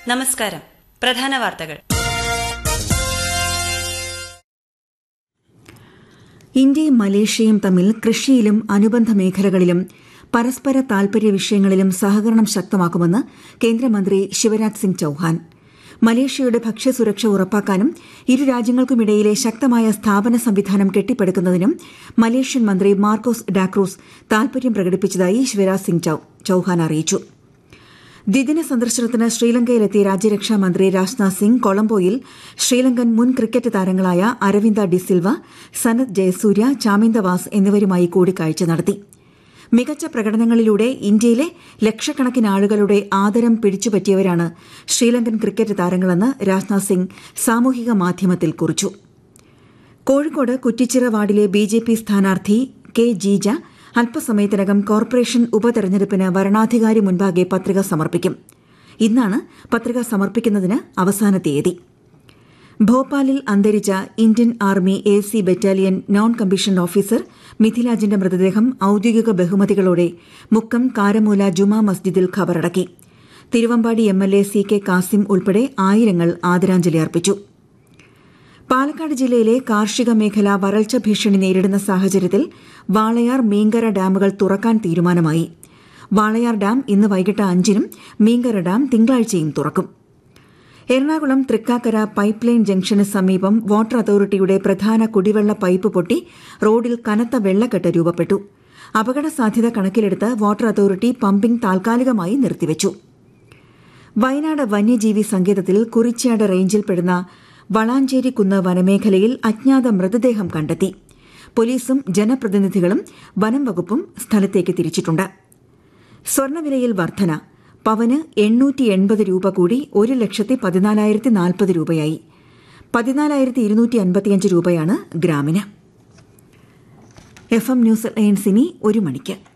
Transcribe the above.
നമസ്കാരം പ്രധാന വാർത്തകൾ ഇന്ത്യയും മലേഷ്യയും തമ്മിൽ കൃഷിയിലും അനുബന്ധ മേഖലകളിലും പരസ്പര താൽപര്യ വിഷയങ്ങളിലും സഹകരണം ശക്തമാക്കുമെന്ന് കേന്ദ്രമന്ത്രി ശിവരാജ് സിംഗ് ചൌഹാൻ മലേഷ്യയുടെ ഭക്ഷ്യസുരക്ഷ ഉറപ്പാക്കാനും ഇരു രാജ്യങ്ങൾക്കുമിടയിലെ ശക്തമായ സ്ഥാപന സംവിധാനം കെട്ടിപ്പടുക്കുന്നതിനും മലേഷ്യൻ മന്ത്രി മാർക്കോസ് ഡാക്രൂസ് താൽപര്യം പ്രകടിപ്പിച്ചതായി ശിവരാജ് സിംഗ് ചൌഹാൻ അറിയിച്ചു ദ്വിദിന സന്ദർശനത്തിന് ശ്രീലങ്കയിലെത്തിയ രാജ്യരക്ഷാ മന്ത്രി രാജ്നാഥ് സിംഗ് കൊളംബോയിൽ ശ്രീലങ്കൻ മുൻ ക്രിക്കറ്റ് താരങ്ങളായ അരവിന്ദ ഡിസിൽവ സനത് ജയസൂര്യ ചാമിന്ദവാസ് എന്നിവരുമായി കൂടിക്കാഴ്ച നടത്തി മികച്ച പ്രകടനങ്ങളിലൂടെ ഇന്ത്യയിലെ ലക്ഷക്കണക്കിന് ആളുകളുടെ ആദരം പിടിച്ചുപറ്റിയവരാണ് ശ്രീലങ്കൻ ക്രിക്കറ്റ് താരങ്ങളെന്ന് രാജ്നാഥ് സിംഗ് സാമൂഹിക മാധ്യമത്തിൽ കുറിച്ചു കോഴിക്കോട് കുറ്റിച്ചിറ വാർഡിലെ ബിജെപി സ്ഥാനാർത്ഥി കെ ജീജ അല്പസമയത്തിനകം കോർപ്പറേഷൻ ഉപതെരഞ്ഞെടുപ്പിന് വരണാധികാരി മുൻപാകെ പത്രിക സമർപ്പിക്കും ഇന്നാണ് പത്രിക സമർപ്പിക്കുന്നതിന് അവസാന തീയതി ഭോപ്പാലിൽ അന്തരിച്ച Indian army A C battalion non commissioned officer മിഥിലാജിന്റെ മൃതദേഹം ഔദ്യോഗിക ബഹുമതികളോടെ മുക്കം കാരമൂല ജുമാ മസ്ജിദിൽ ഖബറടക്കി Thiruvambady M L A C K Kasim ഉൾപ്പെടെ ആയിരങ്ങൾ ആദരാഞ്ജലി അർപ്പിച്ചു പാലക്കാട് ജില്ലയിലെ കാർഷിക മേഖല വരൾച്ച ഭീഷണി നേരിടുന്ന സാഹചര്യത്തിൽ വാളയാർ മീങ്കര ഡാമുകൾ തുറക്കാൻ തീരുമാനമായി വാളയാർ ഡാം ഇന്ന് വൈകിട്ട് അഞ്ചിനും മീങ്കര ഡാം തിങ്കളാഴ്ചയും തുറക്കും എറണാകുളം തൃക്കാക്കര പൈപ്പ് ലൈൻ ജംഗ്ഷന് സമീപം വാട്ടർ അതോറിറ്റിയുടെ പ്രധാന കുടിവെള്ള പൈപ്പ് പൊട്ടി റോഡിൽ കനത്ത വെള്ളക്കെട്ട് രൂപപ്പെട്ടു അപകട സാധ്യത കണക്കിലെടുത്ത് വാട്ടർ അതോറിറ്റി പമ്പിംഗ് താൽക്കാലികമായി നിർത്തിവച്ചു വയനാട് വന്യജീവി സങ്കേതത്തിൽ കുറിച്യാട് റേഞ്ചിൽപ്പെടുന്ന വളാഞ്ചേരി കുന്ന് വനമേഖലയിൽ അജ്ഞാത മൃതദേഹം കണ്ടെത്തി പോലീസും ജനപ്രതിനിധികളും വനം വകുപ്പും സ്ഥലത്തേക്ക് തിരിച്ചിട്ടുണ്ട് സ്വർണ്ണവിലയിൽ വർധന പവന് എണ്ണൂറ്റി എൺപത് രൂപ കൂടി ഒരു ലക്ഷത്തി പതിനാലായിരത്തി നാൽപ്പത് രൂപയായി പതിനാലായിരത്തി ഇരുന്നൂറ്റി അൻപത്തിയഞ്ച് രൂപയാണ് ഗ്രാമിന് എഫ് എം ന്യൂസ് ലൈൻസിനി ഒരു മണിക്ക്